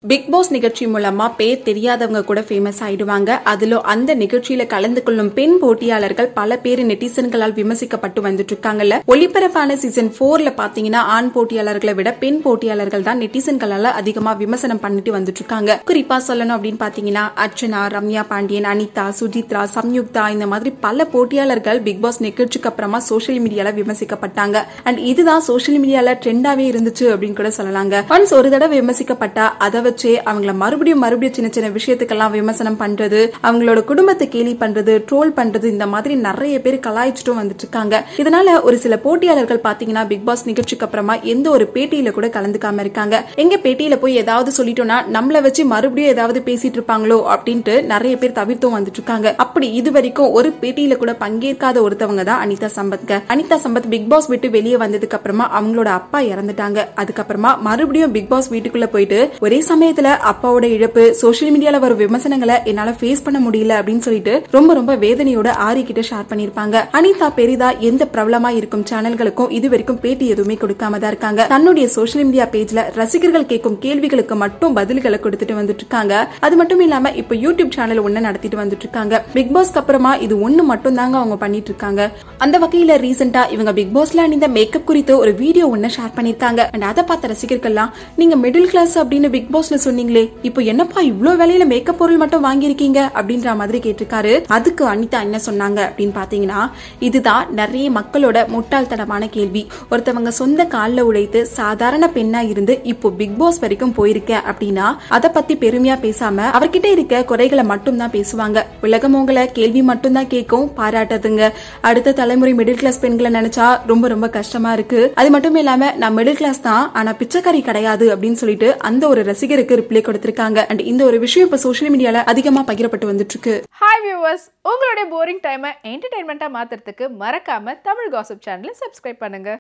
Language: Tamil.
பிக் பாஸ் நிகழ்ச்சி மூலமா பேர் தெரியாதவங்க கூட ஃபேமஸ் ஆயிடுவாங்க அதுல அந்த நிகழ்ச்சியில கலந்து கொள்ளும் பெண் போட்டியாளர்கள் பல பேர் நெட்டிசன்களால் விமர்சிக்கப்பட்டு வந்துட்டு இருக்காங்கல்ல ஒளிபரப்பான சீசன் போர்ல பாத்தீங்கன்னா ஆண் போட்டியாளர்களை விட பெண் போட்டியாளர்கள் தான் நெட்டிசன்களால அதிகமா விமர்சனம் பண்ணிட்டு வந்துட்டு இருக்காங்க குறிப்பா சொல்லணும் அப்படின்னு பாத்தீங்கன்னா அர்ச்சனா ரம்யா பாண்டியன் அனிதா சுஜித்ரா சம்யுக்தா இந்த மாதிரி பல போட்டியாளர்கள் பிக் பாஸ் நிகழ்ச்சிக்கு அப்புறமா சோஷியல் மீடியால விமர்சிக்கப்பட்டாங்க அண்ட் இதுதான் சோஷியல் மீடியால ட்ரெண்டாவே இருந்துச்சு அப்படின்னு கூட சொல்லலாங்க ஒன்ஸ் ஒரு தடவை விமர்சிக்கப்பட்டா அதை வச்சு அவங்கள மறுபடியும் மறுபடியும் சின்ன சின்ன விஷயத்துக்கெல்லாம் விமர்சனம் பண்றது அவங்களோட குடும்பத்தை கேலி பண்றது ட்ரோல் பண்றது இந்த மாதிரி நிறைய பேர் கலாய்ச்சிட்டும் வந்துட்டு இருக்காங்க இதனால ஒரு சில போட்டியாளர்கள் பாத்தீங்கன்னா பிக் பாஸ் நிகழ்ச்சிக்கு அப்புறமா எந்த ஒரு பேட்டியில கூட கலந்துக்காம இருக்காங்க எங்க பேட்டியில போய் ஏதாவது சொல்லிட்டோம்னா நம்மள வச்சு மறுபடியும் ஏதாவது பேசிட்டு இருப்பாங்களோ அப்படின்ட்டு நிறைய பேர் தவிர்த்தும் வந்துட்டு இருக்காங்க அப்படி இது வரைக்கும் ஒரு பேட்டியில கூட பங்கேற்காத ஒருத்தவங்க தான் அனிதா சம்பத்ங்க அனிதா சம்பத் பிக் பாஸ் விட்டு வெளியே வந்ததுக்கு அப்புறமா அவங்களோட அப்பா இறந்துட்டாங்க அதுக்கப்புறமா மறுபடியும் பிக் பாஸ் வீட்டுக்குள்ள போயிட்டு ஒரே சமயத்துல அப்பாவோட இழப்பு சோசியல் மீடியால வரும் விமர்சனங்களை என்னால ஃபேஸ் பண்ண முடியல அப்படின்னு சொல்லிட்டு ரொம்ப ரொம்ப வேதனையோட ஆரி கிட்ட ஷேர் பண்ணிருப்பாங்க அனிதா பெரிதா எந்த பிரபலமா இருக்கும் சேனல்களுக்கும் இது வரைக்கும் பேட்டி எதுவுமே கொடுக்காம தான் இருக்காங்க தன்னுடைய சோசியல் மீடியா பேஜ்ல ரசிகர்கள் கேட்கும் கேள்விகளுக்கு மட்டும் பதில்களை கொடுத்துட்டு வந்துட்டு இருக்காங்க அது மட்டும் இல்லாம இப்ப யூடியூப் சேனல் ஒண்ணு நடத்திட்டு வந்துட்டு இருக்காங்க பிக் பாஸ்க்கு அப்புறமா இது ஒண்ணு மட்டும் தாங்க அவங்க பண்ணிட்டு இருக்காங்க அந்த வகையில ரீசெண்டா இவங்க பிக் பாஸ்ல அணிந்த மேக்கப் குறித்து ஒரு வீடியோ ஒண்ணு ஷேர் பண்ணிருக்காங்க அண்ட் அதை பார்த்த ரசிகர்கள்லாம் நீங்க மிடில் கிளாஸ் அப்படின்னு பிக் பாஸ்ல சொன்னீங்களே இப்போ என்னப்பா இவ்ளோ விலையில மேக்கப் பொருள் மட்டும் வாங்கியிருக்கீங்க அப்படின்ற மாதிரி கேட்டிருக்காரு அதுக்கு அனிதா என்ன சொன்னாங்க அப்படின்னு பாத்தீங்கன்னா இதுதான் நிறைய மக்களோட முட்டாள்தனமான கேள்வி ஒருத்தவங்க சொந்த கால்ல உழைத்து சாதாரண பெண்ணா இருந்து இப்போ பிக் பாஸ் வரைக்கும் போயிருக்கேன் அப்படின்னா அதை பத்தி பெருமையா பேசாம அவர்கிட்ட இருக்க குறைகளை மட்டும் தான் பேசுவாங்க உலகம் உங்களை கேள்வி மட்டும் தான் கேட்கும் பாராட்டதுங்க அடுத்த தலைமுறை மிடில் கிளாஸ் பெண்களை நினைச்சா ரொம்ப ரொம்ப கஷ்டமா இருக்கு அது மட்டும் இல்லாம நான் மிடில் கிளாஸ் தான் ஆனா பிச்சைக்காரி கிடையாது அப்படின்னு சொல்லிட்டு அந்த ஒரு ரசிகருக்கு ரிப்ளை கொடுத்திருக்காங்க அண்ட் இந்த ஒரு விஷயம் இப்ப சோஷியல் மீடியால அதிகமா பகிரப்பட்டு வந்துட்டு இருக்கு ஹாய் வியூவர்ஸ் உங்களுடைய போரிங் டைமை என்டர்டைன்மெண்ட்டாக மாற்றுறதுக்கு மறக்காம தமிழ் காசிப் சேனலை சப்ஸ்கிரைப் பண்ணுங்க